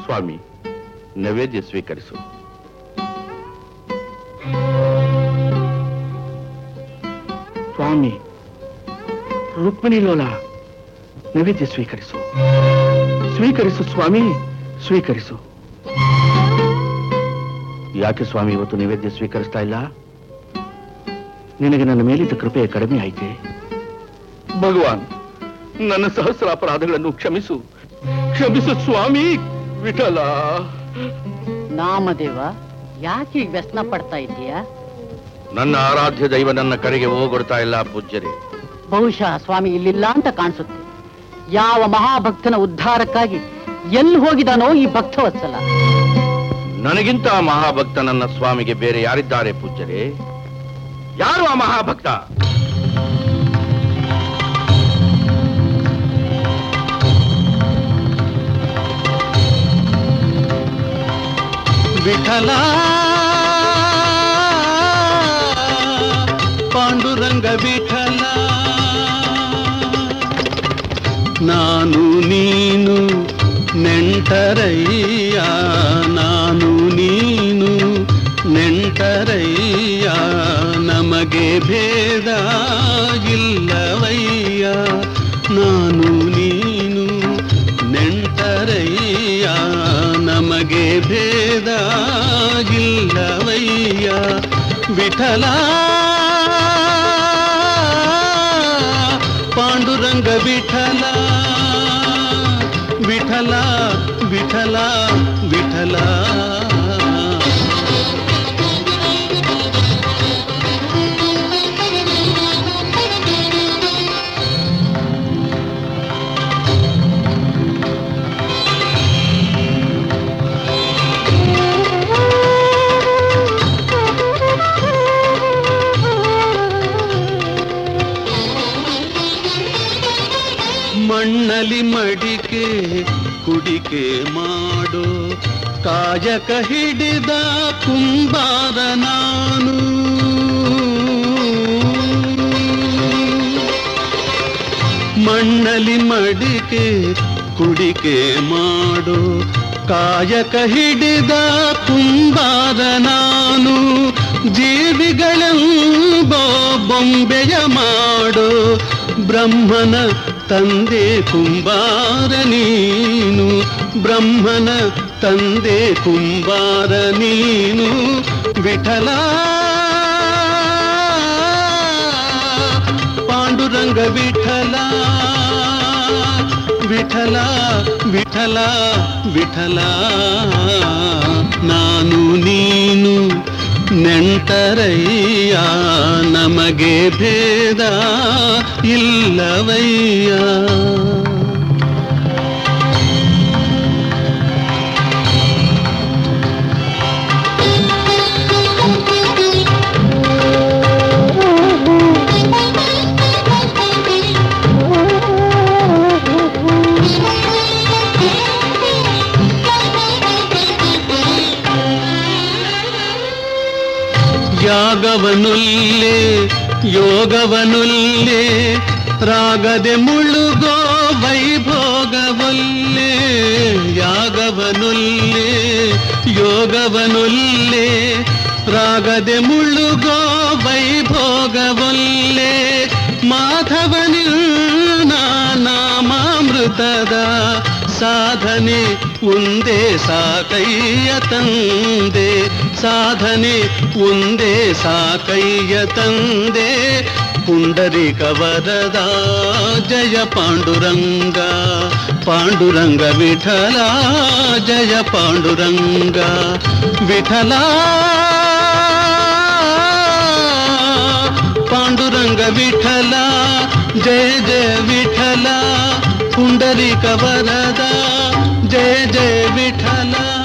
ಸ್ವಾಮಿ ನೈವೇದ್ಯ ಸ್ವೀಕರಿಸು ಸ್ವಾಮಿ ರುಕ್ಮಿಣಿ ಲೋಲ ನೈವೇದ್ಯ ಸ್ವೀಕರಿಸು ಸ್ವೀಕರಿಸು ಸ್ವಾಮಿ ಸ್ವೀಕರಿಸು ಯಾಕೆ ಸ್ವಾಮಿ ಇವತ್ತು ನೈವೇದ್ಯ ಸ್ವೀಕರಿಸ್ತಾ ಇಲ್ಲ ನಿನಗೆ ನನ್ನ ಮೇಲಿದ್ದ ಕೃಪೆ ಕಡಿಮೆ ಆಯ್ತೆ ಭಗವಾನ್ ನನ್ನ ಸಹಸ್ರ ಅಪರಾಧಗಳನ್ನು ಕ್ಷಮಿಸು ಕ್ಷಮಿಸು ಸ್ವಾಮಿ ವಿಠಲ ನಾಮದೇವ ಯಾಕೆ ಈಗ ವ್ಯಸನ ಪಡ್ತಾ ಇದ್ದೀಯಾ ನನ್ನ ಆರಾಧ್ಯ ದೈವ ನನ್ನ ಕರೆಗೆ ಹೋಗೊಡ್ತಾ ಇಲ್ಲ ಪೂಜ್ಯರೇ ಬಹುಶಃ ಸ್ವಾಮಿ ಇಲ್ಲಿಲ್ಲ ಅಂತ ಕಾಣಿಸುತ್ತೆ ಯಾವ ಮಹಾಭಕ್ತನ ಉದ್ಧಾರಕ್ಕಾಗಿ ಎಲ್ಲಿ ಹೋಗಿದಾನೋ ಈ ಭಕ್ತವತ್ಸಲ ನನಗಿಂತ ಆ ಮಹಾಭಕ್ತ ನನ್ನ ಸ್ವಾಮಿಗೆ ಬೇರೆ ಯಾರಿದ್ದಾರೆ ಪೂಜ್ಯರೇ ಯಾರು ಆ ಮಹಾಭಕ್ತ ವಿಠಲ ಪಾಂಡುರಂಗ ವಿಠಲ ನಾನು ನೀನು ನೆಂಟರಯ್ಯ ನಾನು ನೀನು ನೆಂಟರಯ್ಯ ನಮಗೆ ಭೇದ ಇಲ್ಲವಯ್ಯ ನಾನು ನೀನು ನೆಂಟರಯ್ಯ ನಮಗೆ ಭೇದ ಇಲ್ಲವಯ್ಯ ವಿಠಲ ಪಾಂಡುರಂಗ ವಿಠಲ ವಿಠಲ ವಿಠಲ ವಿಠಲ ಮಣ್ಣಲಿ ಮಡಿಕೆ ಕುಡಿಕೆ ಮಾಡೋ ಕಾಯಕ ಹಿಡಿದ ಕುಂಬಾರ ನಾನು ಮಣ್ಣಲಿ ಮಡಿಕೆ ಕುಡಿಕೆ ಮಾಡೋ ಕಾಯಕ ಹಿಡಿದ ಕುಂಬಾರ ನಾನು ಜೀವಿಗಳೆಂಬೋ ಬೊಂಬೆಯ ಮಾಡೋ ಬ್ರಹ್ಮನ ತಂದೆ ಕುಂಬಾರ ನೀನು ಬ್ರಹ್ಮನ ತಂದೆ ಕುಂಬಾರ ನೀನು ವಿಠಲ ಪಾಂಡುರಂಗ ವಿಠಲ ವಿಠಲ ವಿಠಲ ವಿಠಲ ನಾನು ನೀನು ನೆಂಟರಯ್ಯ ನಮಗೆ ಭೇದ ಇಲ್ಲವಯ್ಯ ಯಾಗವನುಲ್ಲೇ ಯೋಗವನುಲ್ಲೇ ರಾಗದೆ ಮುಳುಗೋ ವೈಭೋಗವಲ್ಲೇ ಯಾಗವನುಲ್ಲೇ ಯೋಗವನುಲ್ಲೇ ರಾಗದೆ ಮುಳುಗೋ ವೈಭೋಗವಲ್ಲೇ ಮಾಧವನಿಲ್ಲ ನಾಮಾಮೃತದ ಸಾಧನೆ ಒಂದೇ ಸಾಕಯ್ಯ ತಂದೆ ಸಾಧನೆ ಒಂದೇ ಸಾಕಯ್ಯ ತಂದೆ ಪುಂಡರಿಕ ವರದ ಜಯ ಪಾಂಡುರಂಗ ಪಾಂಡುರಂಗ ವಿಠಲ ಜಯ ಪಾಂಡುರಂಗ ವಿಠಲ ಪಾಂಡುರಂಗ ವಿಠಲ ಜಯ ಜಯ ವಿಠಲ ಪುಂಡರಿಕ ವರದ ಜಯ ಜಯ ವಿಠಲ